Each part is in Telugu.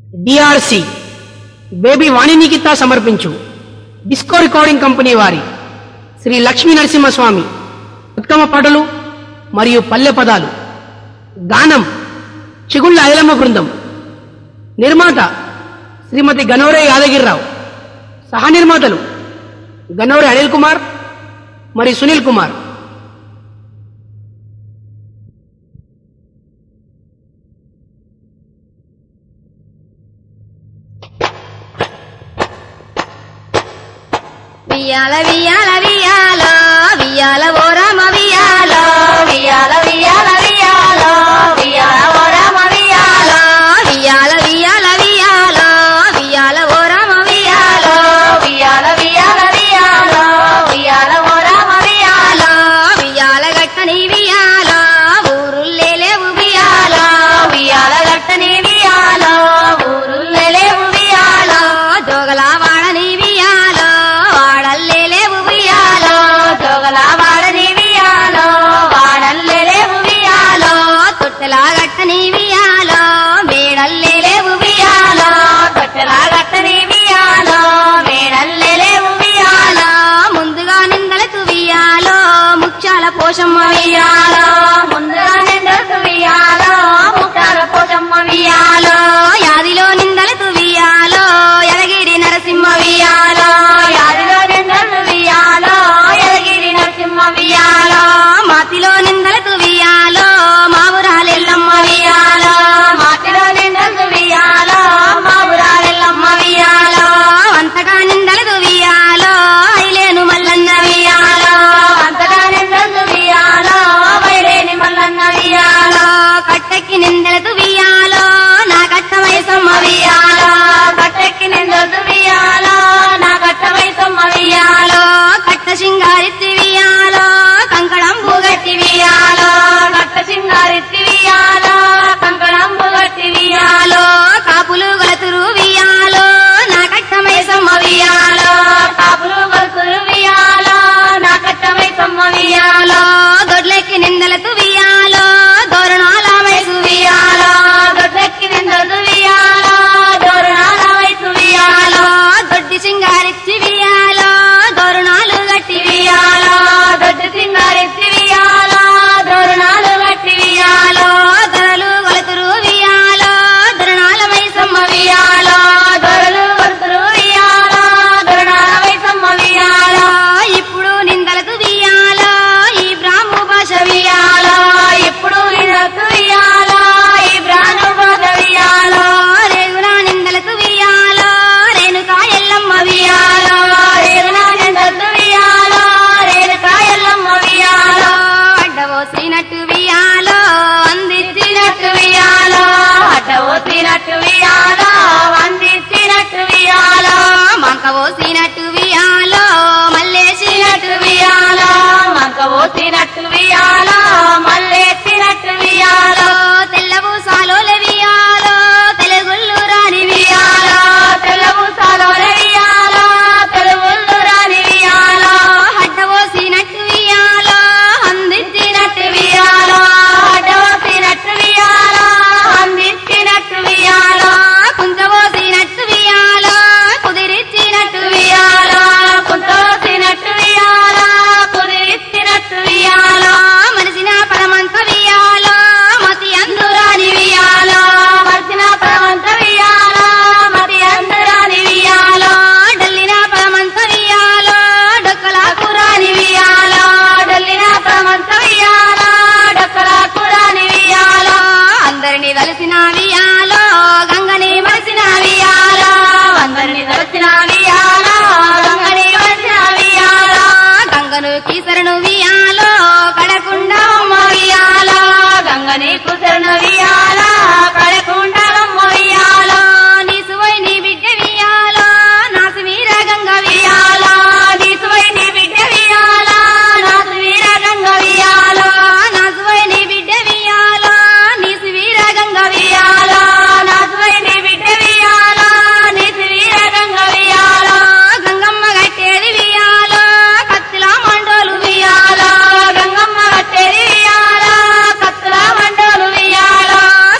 డిఆర్సి బేబీ వాణినికిత సమర్పించు డిస్కో రికార్డింగ్ కంపెనీ వారి శ్రీ లక్ష్మీ నరసింహస్వామి ఉత్తమ పాటలు మరియు పల్లె పదాలు గానం చిగుళ్ళ ఐలమ్మ బృందం నిర్మాత శ్రీమతి గనోరే యాదగిరిరావు సహ నిర్మాతలు గనోరే అనిల్ కుమార్ మరియు సునీల్ కుమార్ వియాల వియాల వియాల వియాల ఓ రామ వియాల వియాల వియాల వియాల వియాల ఓ రామ వియాల వియాల వియాల వియాల వియాల ఓ రామ వియాల వియాల వియాల వియాల వియాల ఓ రామ వియాల వియాల గట్టని వియాల ఊరుల్లే లేవు వియాల వియాల గట్టని వియాల ఊరుల్లే లేవు వియాల జోగల వాడని వియాల వాడల్లే లేవు వియాల జోగల వాడని వియాల వాడల్లే లేవు వియాల తొట్టెలా గట్టని వియాల మేడల్లే లేవు వియాల తొట్టెలా గట్టని వియాల మేడల్లే లేవు వియాల ముందుగా నిందలకు వియాలో ముఖ్యాల పోషమ్మ వియాలో ముందుగా నిందలకు వియాలో ముఖ్యాల పోషమ్మ వియాలో యాదిలో నిందలకు వియాలో ఎలగిరి నరసింహ వియాలో యాదిలో నిందలకు వియాలో ఎలగిరి నరసింహ వియాలో మాతిలో నిందలకు వియాలో మావురాలెల్లమ్మ వియాలో మాతిలో నిందలకు వియాలో మావురాలెల్లమ్మ వియాలో అంతగా నిందలకు వియాలో ఐలేను మల్లన్న వియాలో అంతగా నిందలకు వియాలో వైలేని మల్లన్న వియాలో కట్టెక్కి నిందలకు వియాలో నా కట్ట వయసమ్మ వియాలో కట్టెక్కి నిందలకు వియాలో నా కట్ట వయసమ్మ వియాలో కట్ట సింగారెత్తి వియాలో కంకణం బుగట్టి వియాలో కట్ట సింగారెత్తి వియాలో కంకణం బుగట్టి వియాలో కాపులు గలతురు వియాలో నా కట్ట మైసమ్మ వియాలో కాపులు గలతురు వియాలో నా కట్ట మైసమ్మ వియాలో దొడ్లెక్కి నిందలతు వియాలో దోరణాల మైసు వియాలో దొడ్లెక్కి నిందలతు వియాలో దోరణాల మైసు వియాలో దొడ్డి సింగారెత్తి వియాలో దోరణాలు గట్టి వియాలో దొడ్డి సింగారెత్తి వియాలో దోరణాలు గట్టి వియాలో దొరలు గొలతురు వియాలో దొరణాల మైసమ్మ వియాలో దొరలు గొలతురు వియాలో దొరణాల మైసమ్మ వియాలో ఇప్పుడు నిందలకు వియాలో ఈ బ్రాహ్మ భాష వియాలో ఇప్పుడు నిందలకు వియాలో ఈ బ్రాహ్మ భాష వియాలో రేగునా నిందలకు వియాలో రేణుకా ఎల్లమ్మ వియాలో రేగునా నిందలకు వియాలో రేణుకా ఎల్లమ్మ వియాలో అడ్డవోసినట్టు వియాలో అందించినట్టు వియాలో అడ్డవోసినట్టు వియాలో అందించినట్టు వియాలో మంకవోసినట్టు వియాలో మల్లేసినట్టు వియాలో మంకవోసినట్టు వియాలో మల్లేసినట్టు వియాలో తెల్లబూసాలో వియాలో తెలుగుళ్ళు రాని వియాలో తెల్లబూసాలో వియాలో తెలుగుళ్ళు రాని వియాలో అడ్డవోసినట్టు వియాలో అందించినట్టు వియాలో అడ్డవోసినట్టు వియాలో అందించినట్టు వియాలో కుంచవోసినట్టు వియాలో కుదిరిచ్చినట్టు వియాలో కుంచవోసినట్టు వియాలో కుదిరిచ్చినట్టు వియాలో మనిషిన పరమంత వియాలో మతి అందురాని వియాలో మరిచిన పరమంత వియాలో మతి అందురాని వియాలో డల్లిన పరమంత వియాలో డొక్కల కురాని వియాలో డల్లిన పరమంత వియాలో డొక్కల కురాని వియాలో అందరిని కలిసిన వియాలో గంగని మరిచిన వియాలో అందరిని కలిసిన వియాలో గంగని మరిచిన వియాలో గంగను కీసరను వియాలో కడకుండా అమ్మ వియాలో గంగని కుసరను వియాలో కడకుండా అమ్మ వియాలో నీసువై నీ బిడ్డ వియాలో నాసు వీర గంగ వియాలో నీసువై నీ బిడ్డ వియాలో నాసు వీర గంగ వియాలో నాసువై నీ బిడ్డ వియాలో నీసు వీర గంగ వియాలో నాసువై నీ బిడ్డ వియాలో నీసు వీర గంగ వియాలో గంగమ్మ గట్టేది వియాలో కత్తిల మండోలు వియాలో గంగమ్మ గట్టేది వియాలో కత్తుల మండోలు వియాలో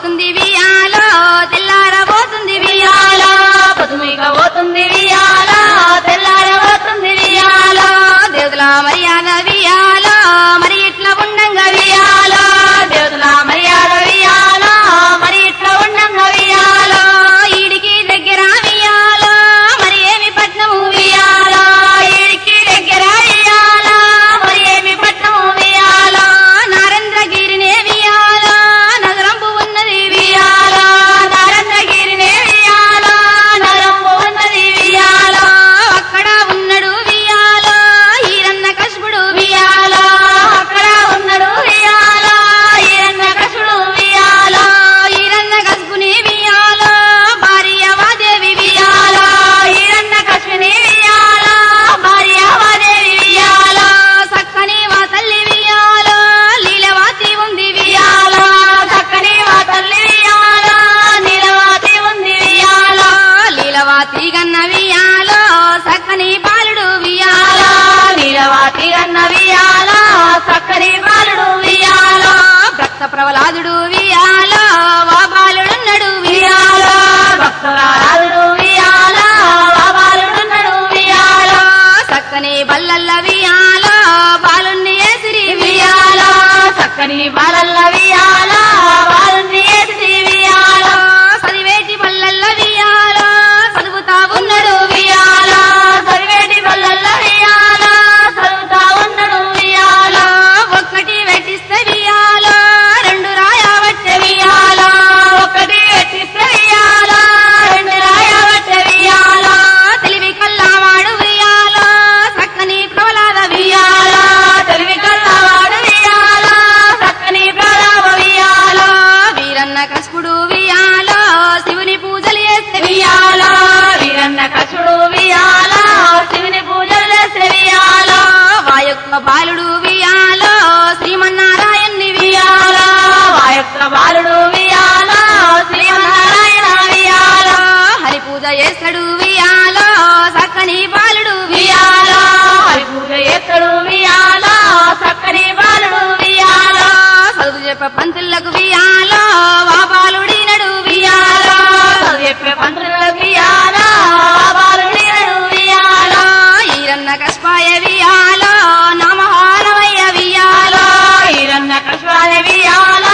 పోతుంది వియాలో తెల్లారబోతుంది వియాలో పొదుమిక పోతుంది వియాలో తెల్లారబోతుంది వియాలో దేవతల మర్యాద వియాలో మరి ఇట్లా ఉండంగా వియాలో దేవతల మర్యాద వియాలో మరి ఇట్లా ఉండంగా వియాలో ఈడికి దగ్గర వియాలో మరి ఏమి పట్నము వియాలో ఈడికి దగ్గర వియాలో మరి ఏమి పట్టము వియాలో నరేంద్రగిరినే వియాలో నగరంపు ఉన్నది వియాలో నరేంద్రగిరినే వియాలో నరంబు ఉన్నది వియాలో అక్కడ ఉన్నాడు వియాలో ఈరన్న కశపుడు వియాలో అక్కడ ఉన్నాడు వియాలో ఈరన్న కసుడు వియాలో ఈరన్న కసుపుని వియాలో భార్య వాదేవి వియాలో ఈరన్న కసుని వియాలో భార్యావాదేవి వియాలో సక్కని వా తల్లి వియాలో లీలవాతి ఉంది వియాలో చక్కని మా తల్లి వియాలో నీలవాతి ఉంది వియాలో లీలవాతి గన్న వియాలో సక్కని బాలుడు వియాలో వియాలో నీలవాతి అన్న వియాలో చక్కని బాలుడు వియాలో భక్త ప్రహ్లాదుడు వియాలో వా బాలుడున్నడు వియాలో భక్తురాలుడు వియాలో బాలుడున్నాడు వియాలో సక్కని బల్లల్ల వియాలో బాలుణ్ణి ఏసిరి వియాలో చక్కని బాలల్ల వియాలో బాలుని ఎత్తి వియాలో చదివేటి బల్లల్ల వియాలో చదువుతా ఉన్నాడు ఉన్నాడు వియాలో చదివేటి బల్లల్ల వియాలో చదువుతా ఉన్నాడు వియాలో ఒక్కటి వెట్టిస్తే వియాలో రెండు రాయవచ్చే వియాలో ఒకటి ఎత్తిస్తే వియాలో రెండు రాయబట్టే వియాలో తెలివి కల్లావాడు వియాలో సక్కని ప్రహ్లాద వియాలో తెలివి కల్లవాడు వియాలో చక్కని ప్రలాభ వియాలో వీరన్న కసుపుడు వియాలో శివుని పూజలు చేస్తే వియాలో వీరన్న కసుడు వియాలో శివుని పూజలు చేసే వియాలో వాయొక్క బాలుడు వియాలో శ్రీమన్నారాయణ్ణి వియాలో వాయొక్క బాలుడు వియాలో శ్రీమన్నారాయణ వియాలో హరి పూజ చేస్తాడు వియాలో సక్కని బాలుడు వియాలో హరి పూజ ఎత్తడు వియాలో చక్కని బాలుడు వియాలో చదువు చెప్ప పంతులకు వియాలో వా బాలుడినడు వియాలో చెప్పే పంతుల వియాలో బాలుడి వియాలో ఈరన్న కష్పాయ వియాలో నమహానమయ్య వియాలో ఈరన్న కృష్ణ వియాలో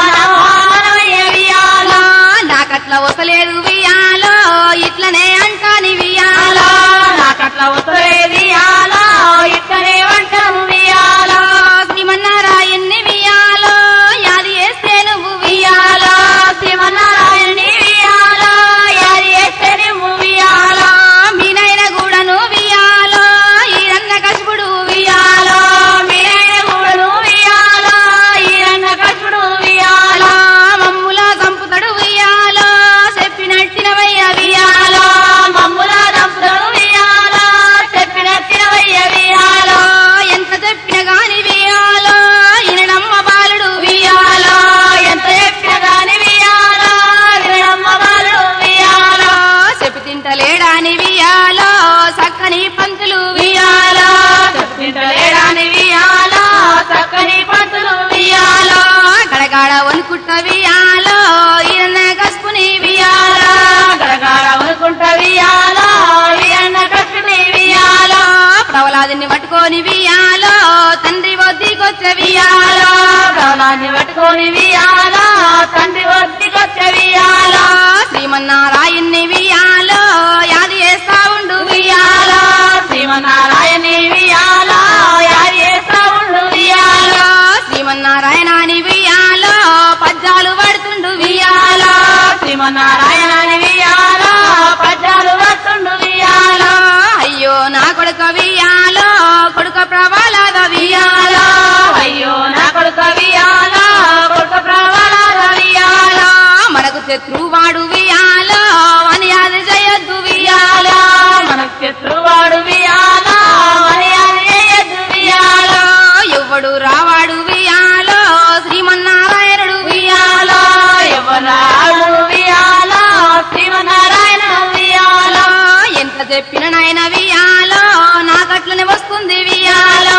నమోనమయ్య వియాలో నాకట్ల వసలేదు వియాలో ఇట్లనే అంటాని వియాలో నాకట్ల ఉత్తరే వియాలో ఇక్కడే వంటము వియాలో శ్రీమన్నారాయణ్ణి వియాలో యాది చేస్తే నువ్వు వియాలో శివనారాయణి వియాలో యారి ఎస్తే నువ్వు వియాలో మీనైన గూడను వియాలో ఈరన్న కశపుడు వియాలో మీరైన గూడను వియాలో ఈరన్న కృష్ణుడు వియాలో మమ్ముల సంపుతడు వియాలో చెప్పినట్టినవయ్య వియాలో మమ్ముల దంపుడు వియాలో చెప్పిన తినవయ్య వియాలో ఎంత చెప్పిన గాని వియాలో ఇనడమ్మ బాలుడు వియాలో ఎంత చెప్పిన గాని వియాలో వినమ్మ బాలుడు వియాలో చెప్పి తింటలేడాని వియాలో సక్కని పంతులు వియాలో చెప్పింటలేడాని వియాలో చక్కని పంతులు వియాలో గడగాడ వనుకుట్ట వియాలో ఈరన్న కసుపుని వియాలో గడగాడ అనుకుంట వియాలో వీరన్న కృష్ణుని వియాలో ప్రవలాదిని పట్టుకొని వియాలో తండ్రి వద్దీకొచ్చే వియాలో వియాలో ప్రాణాన్ని పట్టుకొని వియాలో తండ్రి వద్దికొచ్చే వియాలో శ్రీమన్నారాయణ్ణి వియాలో యాది చేస్తా ఉండు వియాలో శ్రీమన్నారాయణి వియాలో యారి చేస్తా ఉండు వియాలో శ్రీమన్నారాయణాని వియాలో పద్యాలు పడుతుండు వియాలో శ్రీమన్నారాయణని వియాలో పద్యాలు వస్తుండు వియాలో అయ్యో నా కొడుక వియాలో కొడుక ప్రవాలాద వియాలో వియాలో అయ్యో నా కొడుక వియాలో కొడుక ప్రవాళ వియాలో మనకు శత్రువాడు వియాలో అని అది చేయొద్దు వియాలో మనకు శత్రువాడు వియాలో మర్యాద చేయొద్దు వియాలో ఎవ్వడు రావాడు వియాలో శ్రీమన్నారాయణుడు వియాలో ఎవరాడు వియాలో శ్రీమన్నారాయణ వియాలో ఎంత చెప్పిన నాయన వియాలో నాకట్లనే వస్తుంది వియాలో వియాలో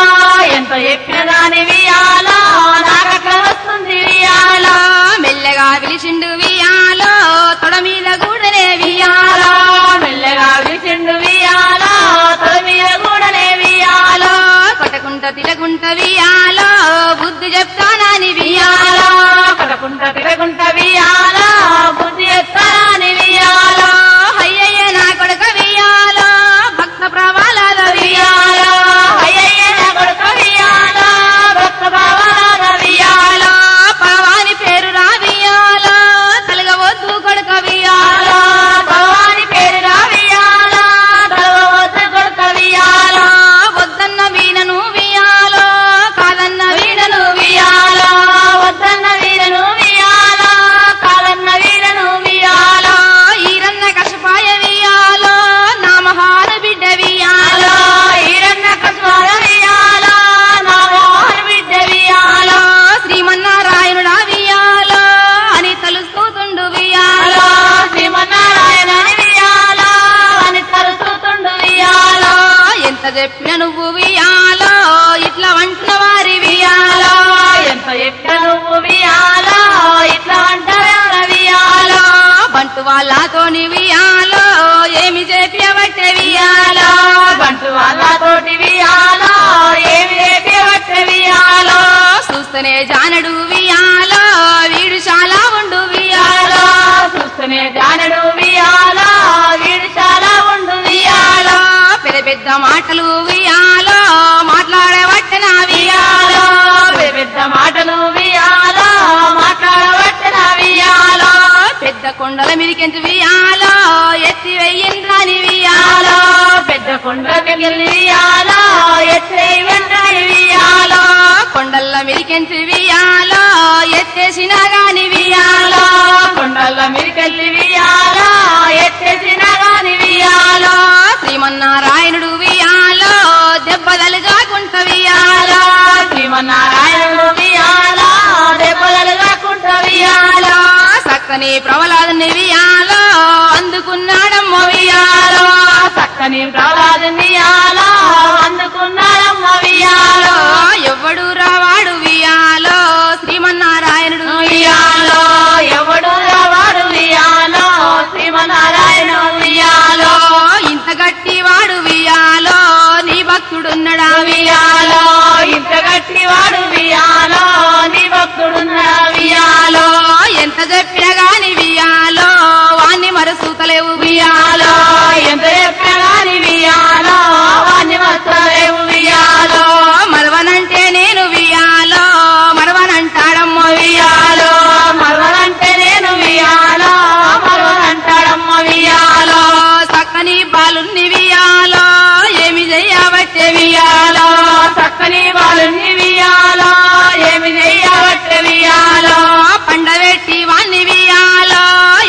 వియాలో ఇట్లా అంటారా వియాలో బంటు వాళ్ళతోని వియాలో ఏమి చేపియబట్టే వియాలో బంటు వాళ్ళతోటి వియాలో ఏమి రేపే వియాలో చూస్తేనే జానడు వియాలో వీడు చాలా ఉండు వియాలో వియాలో చూస్తూనే జానడు వియాలో వీడు చాలా ఉండు వియాలో పెద్ద పెద్ద మాటలు వియాలో మాట్లాడబట్టే నా వియాలో వియాలో పెద్ద పెద్ద మాటలు వియాలో మాట్లాడబట్టిన వియాలో పెద్ద కొండల మిరికెంచు వియాలో ఎత్తి వెయ్యిండ్రాని వియాలో వియాలో పెద్ద కొండకి వియాలో ఎత్తే వెంటనే వియాలో కొండల్ల మిరికెంచు వియాలో ఎత్తేసిన గాని వియాలో వియాలో కొండల మీరికెళ్ళి వియాలో ఎత్తేసిన గాని వియాలో శ్రీమన్నారాయణుడు వియాలో దెబ్బదలు కాకుంట వియాలో వియాలో శ్రీమన్నారాయణుడు వియాలో దెబ్బలు కాకుండా వియాలో సక్కని ప్రవలాదుని వియాలో అందుకున్నాడమ్మ వియాలో వియాలో చక్కని ప్రహ్లాదు వియాలో అందుకున్నాడమ్మ వియాలో ఎవడు రావాడు వియాలో శ్రీమన్నారాయణుడు వియాలో ఎవడు వాడు వియాలో శ్రీమన్నారాయణ వియాలో ఇంత గట్టి వాడు వియాలో నీ భక్తుడున్నడా వియాలో ఇంత గట్టి వాడు వియాలో నీ భక్తుడున్న వియాలో ఎంత చెప్పినా గాని వియాలో వాణ్ణి మరసూతలేవు వియాలో ఎంత చెప్పినా గాని వియాలో వాణ్ణి వస్తలేవు వియాలో మరవనంటే నేను వియాలో మరవనంటాడమ్మ వియాలో మరవనంటే నేను వియాలో మరవనంటాడమ్మ వియాలో సక్కని బాలుని వియాలో ఏమి చెయ్యబట్టే వియాలో చక్కని వాళ్ళని వియాలో ఏమి చెయ్యబట్టే వియాలో పండబెట్టి వాణ్ణి వియాలో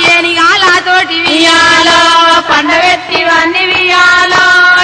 ఏనిగాలతోటి వియాలో పండబెట్టి వన్ని వియాలో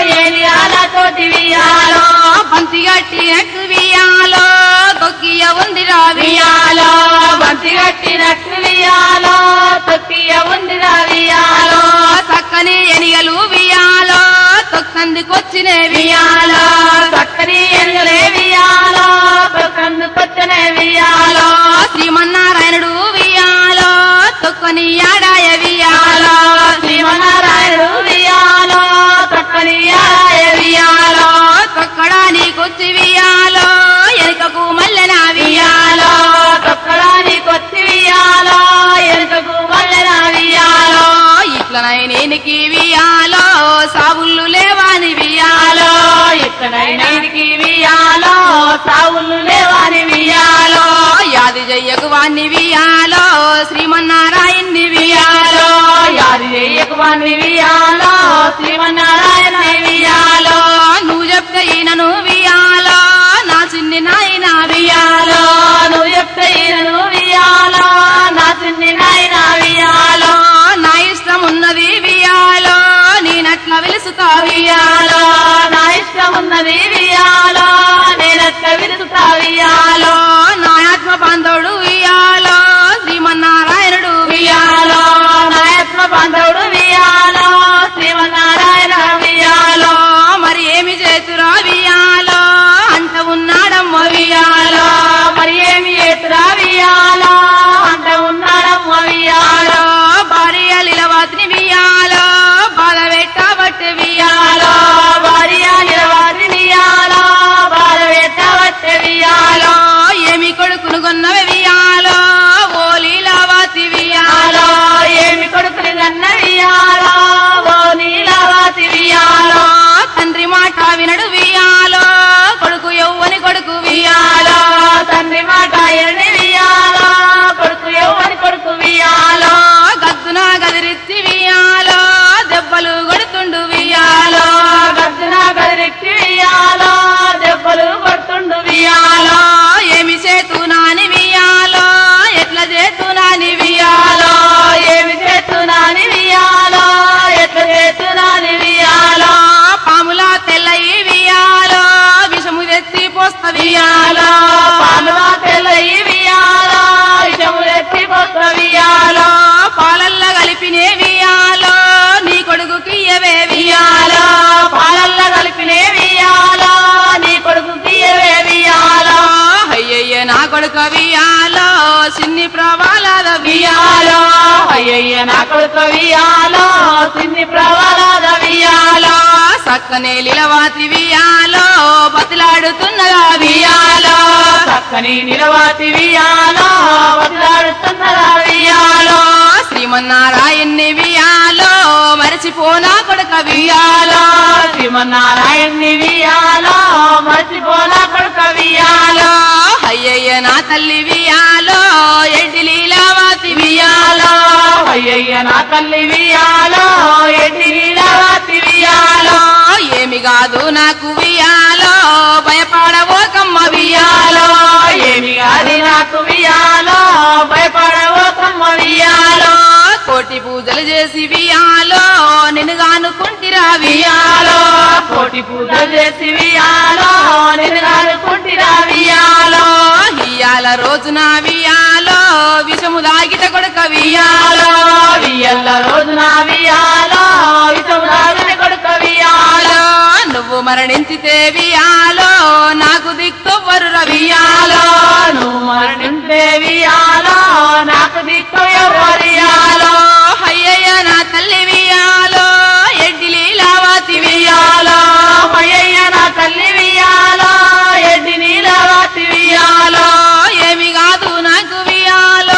ఏలియాలతోటి వియాలో పంతి గట్టినట్టు వియాలో తొక్కియ ఉందిరా వియాలో వియాలో బంతి కట్టినట్టు వియాలో తొక్కియ ఉందిరా వియాలో సక్కని ఎనిగలు వియాలో తొక్కందుకొచ్చిన వియాలో చక్కని ఎనుగలే వియాలో తొక్కందుకొచ్చనే వియాలో శ్రీమన్నారాయణుడు వియాలో తొక్కని ఆడాయ వియాలో వియాలో శ్రీమన్నారాయణుడు వియాలో తొక్కని ఆయ వియాలో తొక్కడానికొచ్చి వియాలో ఎనకకు మల్లెన వియాలో వియాలో తొక్కడానికొచ్చి వియాలో ఎనుకకు వల్లన వియాలో ఇట్లనై నేనికి వియాలో సావుళ్ళు లేవాని వియాలో వియాలో ఎక్కడైనా ఇదికి వియాలో సావులు లేవని వియాలో యాది జయ్యకు వాణ్ణి వియాలో శ్రీమన్నారాయణ్ణి వియాలో వియాలో యాది చెయ్యకువాన్ని వియాలో శ్రీమన్నారాయణ వియాలో నువ్వు చెప్తే ఈయనను వియాలో నా చిన్ని నాయన వియాలో వియాలో నువ్వు చెప్తే ఈయనను వియాలో నా చిన్ని నాయన వియాలో నా ఇష్టం ఉన్నది వియాలో నేనట్ల వెలుసుతా వియాలో వియాలో నా ఇష్టం ఉన్నది వియాలో నేనెక్క విరుచుతా వియాలో నా ఆత్మ బాంధవుడు వియాలో శ్రీమన్నారాయణుడు వియాలో నాయత్మ బాంధవుడు వియాలో శ్రీమన్నారాయణ వియాలో మరి ఏమి చేతురా వియాలో అంట ఉన్నాడమ్మ వియాలో వియాలో మరి ఏమి ఎత్తురా వియాలో అంట ఉన్నాడమ్మ వియాలో భార్య లీలవాతిని వియాలో బాధ పెట్టబట్టి వియాలో వియాలో భార్య నిలవాది వియాలో బాధ పెట్టవచ్చే వియాలో ఏమి కొడుకును కొన్నవి వియాలో ఓ లీలావతి వియాలో వియాలో ఏమి కొడుకుని గన్న వియాలో ఓ నీలవాసి వియాలో తండ్రి మాట వినడు వియాలో కొడుకు యౌవని కొడుకు వియాలో వియాలో తండ్రి మాట ఎరని వియాలో కొడుకు ఎవరి కొడుకు వియాలో గద్దున గదిరిచ్చి వియాలో దెబ్బలు కొడుతుండు వియాలో వియాలో గర్జన గదిరెక్కి వియాలో దెబ్బలు కొడుతుండు వియాలో ఏమి చేతునాని వియాలో ఎట్ల చేతునాని వియాలో వియాలో ఏమి చేస్తున్నాని వియాలో ఎట్ల చేస్తున్నాని వియాలో పాముల తెల్లయి వియాలో విషము తెచ్చి పోస్త వియాలో వియాలో పాలుగా తెల్లయి వియాలో ఇషములెత్తి పోత వియాలో పాలల్ల కలిపినే వియాలో నీ కొడుకుకి ఇయ్యవే వియాలో వియాలో పాలల్ల కలిపినే వియాలో నీ కొడుకు తీయవే వియాలో అయ్యయ్య నా కొడుకు వియాలో సిన్ని ప్రవాలాద వియాలో అయ్యయ్య నా కొడుక వియాలో సిన్ని ప్రవలాద వియాలో సక్కనే లిలవాతి వియాలో బతిలాడుతున్నదా వియాలో చక్కని నిలవాతి వియాలో వదిలాడుతున్నదా వియాలో శ్రీమన్నారాయణ్ణి వియాలో మరచిపోనా కొడుక వియాలో శ్రీమన్నారాయణ్ణి వియాలో మర్చిపోనా కొడుక వియాలో అయ్యయ్య నా తల్లి వియాలో ఎడ్డి లీలావతి వియాలో అయ్యయ్య నా తల్లి వియాలో ఎడ్డి నీలవాతి వియాలో ఏమి కాదు నాకు వియాలో భయపడవోకమ్మ వియాలో ఏమి అది నాకు వియాలో భయపడవోకమ్మ వియాలో కోటి పూజలు చేసి వియాలో నిన్ను గానుకుంటిరా వియాలో కోటి పూజ చేసి వియాలో నేను అనుకుంటిరా వియాలో ఇయాల రోజున వియాలో విషము దాగిట కొడుక వియాలో వియల్ల రోజున వియాలో ఇతరులాగని కొడుక వియాలో నువ్వు మరణించితే వియాలో నాకు దిక్కొవ్వరు రవియాలో వియాలో నువ్వు మరణించే వియాలో నాకు దిక్కు ఎవరియాలో అయ్యయ్య నా తల్లి వియాలో ఎడ్డి లీలావతి వియాలో అయ్యయ్య నా తల్లి వియాలో ఎడ్డి నీలవాతి వియాలో ఏమి కాదు నాకు వియాలో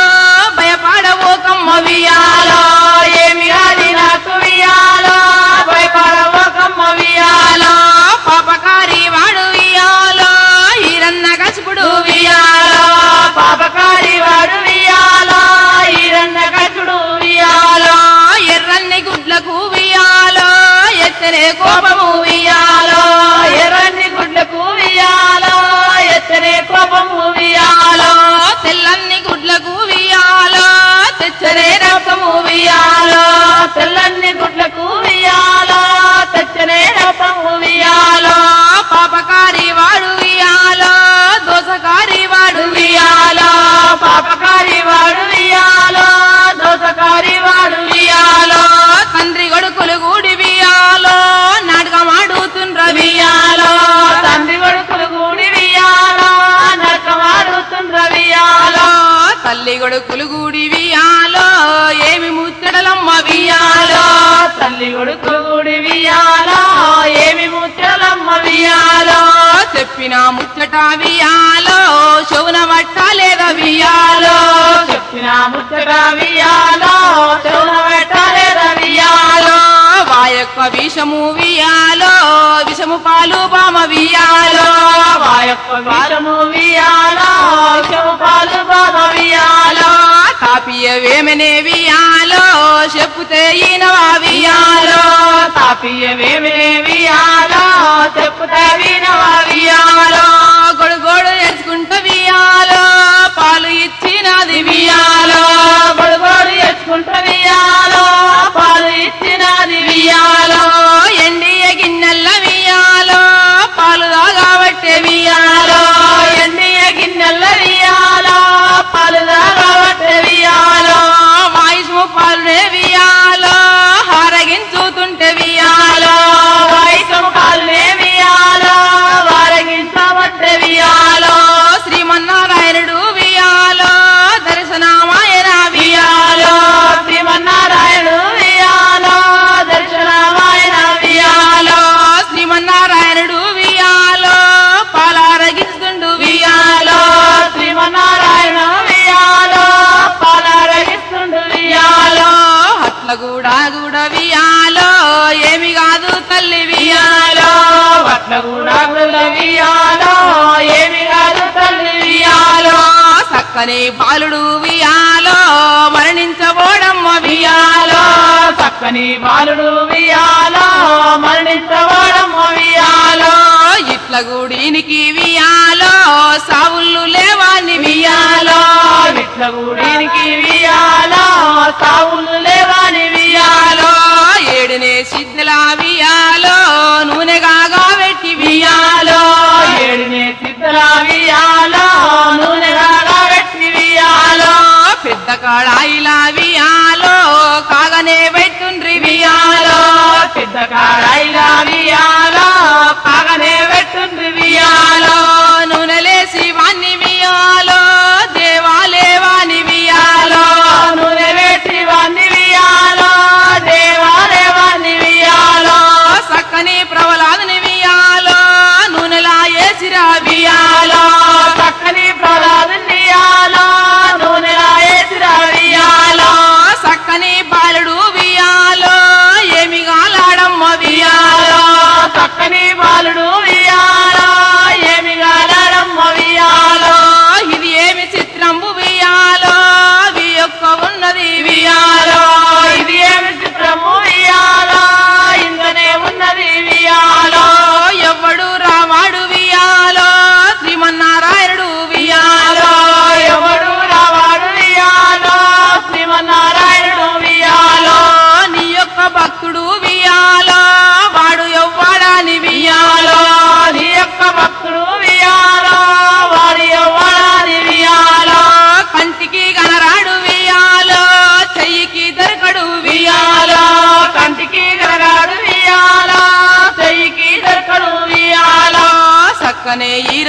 భయపడవోకమ్మ వియాలో ఏమి అది నాకు వియాలో భయపడవకమ్మ వియాలో పాపకారి వాడు వియాలో ఈరన్న కసుపుడు వియాలో పాపకారి వాడు వియాలో ఈరన్న కచుడు వియాలో ఎర్రన్ని గుడ్లకు వియాలో ఎత్తనే కోపము వియాలో ఎర్రని గుడ్లకు వియాలో ఎత్తనే కోపము వియాలో తెల్లన్ని గుడ్లకు వియాలో తెచ్చరే రక్తము వియాలో తెల్లన్ని గుడ్లకు వియాలో తెచ్చనే రపము వియాలో పాపకారి వాడు వియాలో దోసకారి వాడు వియాలో పాపకారి వాడు వియాలో దోసకారి వాడు వియాలో తండ్రి కొడుకులు కూడి వియాలో నాటకమాడుతుండ్ర వియాలో తండ్రి కొడుకులు కూడి వియాలో నరకమాడుతుండ్ర వియాలో తల్లి కొడుకులు కూడి వియాలో ఏమి ముచ్చడలమ్మ వియాలో వియాలో తల్లి కొడుకులు కూడి వియాలో ఏమి ముచ్చలమ్మ వియాలో చెప్పిన ముచ్చట వియాలో శౌన వట్ట లేదా వియాలో వియాలో చెప్పిన ముచ్చట వియాలో చెవున పెట్టలేద వియాలో వాయొక్క విషము వియాలో విషము పాలు బామ వియాలో వాయప్ప విషము వియాలో విషము పాలు బాబ వియాలో కాపియవేమనే వియాలో చెప్పుతే ఈనవా వియాలో వియాలో తాపియవేమి వియాలో చెప్పుతా వినవా వియాలో గొడుగోడు ఎడుచుకుంట వియాలో పాలు ఇచ్చినది వియాలో బడుగోడు ఎచ్చుకుంట వియాలో పాలు ఇచ్చినది వియాలో ఎండియ గిన్నెల్ల వియాలో పాలు దాగాబట్టే వియాలో ఎన్నియ గిన్నెల వియాలో పాలు దాగబట్టే వియాలో వాయిసు పాలునే వియాలో హారగించుతుంటే వియాలో వియాలో వైకము పాలనే వియాలో వారగించబట్టే వియాలో శ్రీమన్నారాయణుడు వియాలో దర్శనమాయన వియాలో శ్రీమన్నారాయణుడు వియాలో దర్శనమాయన వియాలో శ్రీమన్నారాయణుడు వియాలో పాలారగిస్తుండు వియాలో శ్రీమన్నారాయణ వియాలో పాలరగిస్తుండు వియాలో అట్ల కూడా కూడా వియాలో ఏమి కాదు తల్లి వియాలో పట్ల కూడా గుళ్ళ వియాలో ఏమి కాదు తల్లి వియాలో చక్కని బాలుడు వియాలో మరణించబోడమ్మ వియాలో చక్కని బాలుడు వియాలో మరణించవాడమ్మ వియాలో ఇట్ల గుడినికి వియాలో సావుళ్ళు లేవాని వియాలో విట్లగూడినికి వియాలో సావులు లేవాని వియాలో ఏడునే సిద్ధుల వియాలో నూనె కాగా పెట్టి వియాలో ఏడునే సిద్ధల వియాలో నూనె రాగా పెట్టి వియాలో పెద్ద కాళాయిల వియాలో కాగనే పెట్టుండ్రి వియాలో పెద్ద కాడైల వియాలో కాగనే పెట్టుంది వియాలో నూనెలేసి వాణ్ణి వియాలో దేవాలేవాని వియాలో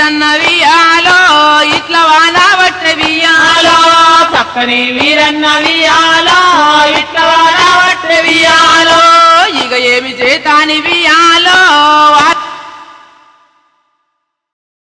వీరన్న వియాలో ఇట్లా వాన బట్ట వియాలో చక్కని వీరన్న వియాలో ఇట్లా